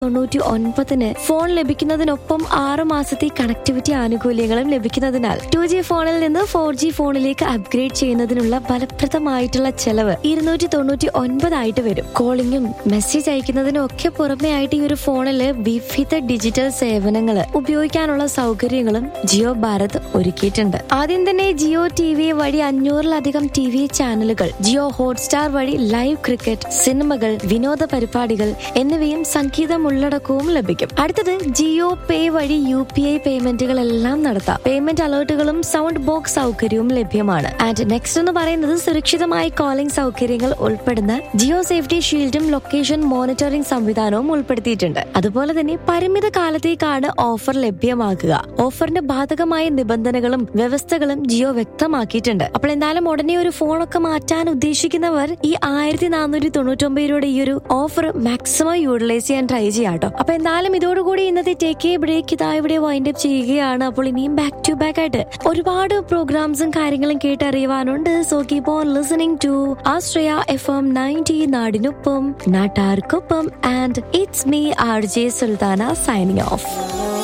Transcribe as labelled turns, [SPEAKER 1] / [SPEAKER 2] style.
[SPEAKER 1] തൊണ്ണൂറ്റി ഒൻപതിന് ഫോൺ ലഭിക്കുന്നതിനൊപ്പം ആറ് മാസത്തെ കണക്ടിവിറ്റി ആനുകൂല്യങ്ങളും ലഭിക്കുന്നതിനാൽ ടു ജി ഫോണിൽ നിന്ന് ഫോർ ജി ഫോണിലേക്ക് അപ്ഗ്രേഡ് ചെയ്യുന്നതിനുള്ള ഫലപ്രദമായിട്ടുള്ള ചെലവ് ഇരുന്നൂറ്റി തൊണ്ണൂറ്റി ഒൻപതായിട്ട് വരും കോളിംഗും മെസ്സേജ് അയക്കുന്നതിനും ഒക്കെ പുറമെ ആയിട്ട് ഈ ഒരു ഫോണിൽ വിവിധ ഡിജിറ്റൽ സേവനങ്ങൾ ഉപയോഗിക്കാനുള്ള സൗകര്യങ്ങളും ജിയോ ഭാരത് ഒരുക്കിയിട്ടുണ്ട് ആദ്യം തന്നെ ജിയോ ടി വി വഴി അഞ്ഞൂറിലധികം ടി വി ചാനലുകൾ ജിയോ ഹോട്ട്സ്റ്റാർ വഴി ലൈവ് ക്രിക്കറ്റ് സിനിമകൾ വിനോദ പരിപാടികൾ എന്നിവയും സംഗീതം ഉള്ളടക്കവും ലഭിക്കും അടുത്തത് ജിയോ പേ വഴി യു പി ഐ പേയ്മെന്റുകൾ എല്ലാം നടത്താം പേയ്മെന്റ് അലേർട്ടുകളും സൗണ്ട് ബോക്സ് സൗകര്യവും ലഭ്യമാണ് ആൻഡ് നെക്സ്റ്റ് എന്ന് പറയുന്നത് സുരക്ഷിതമായ കോളിംഗ് സൗകര്യങ്ങൾ ഉൾപ്പെടുന്ന ജിയോ സേഫ്റ്റി ഷീൽഡും ലൊക്കേഷൻ മോണിറ്ററിംഗ് സംവിധാനവും ഉൾപ്പെടുത്തിയിട്ടുണ്ട് അതുപോലെ തന്നെ പരിമിത കാലത്തേക്കാണ് ഓഫർ ലഭ്യമാക്കുക ഓഫറിന് ബാധകമായ നിബന്ധനകളും വ്യവസ്ഥകളും ജിയോ വ്യക്തമാക്കിയിട്ടുണ്ട് അപ്പോൾ എന്തായാലും ഉടനെ ഒരു ഫോണൊക്കെ മാറ്റാൻ ഉദ്ദേശിക്കുന്നവർ ഈ ആയിരത്തി നാനൂറ്റി തൊണ്ണൂറ്റി ഒമ്പത് രൂപയുടെ ഈ ഒരു ഓഫർ മാക്സിമം യൂട്ടിലൈസ് ചെയ്യാൻ ട്രൈ ചെയ്യാട്ടോ അപ്പൊ എന്തായാലും ഇതോടുകൂടി ഇന്നത്തെ ടേക്ക് ബ്രേക്ക് ഇതാ ഇവിടെ വൈൻഡ് അപ്പ് ചെയ്യുകയാണ് അപ്പോൾ ഇനിയും ബാക്ക് ടു ബാക്ക് ആയിട്ട് ഒരുപാട് പ്രോഗ്രാംസും കാര്യങ്ങളും കേട്ടറിയുവാനുണ്ട് so keep on listening to Ashraya F M ninety നാടിനൊപ്പം നാട്ടാർക്കൊപ്പം and it's me R J Sultana signing of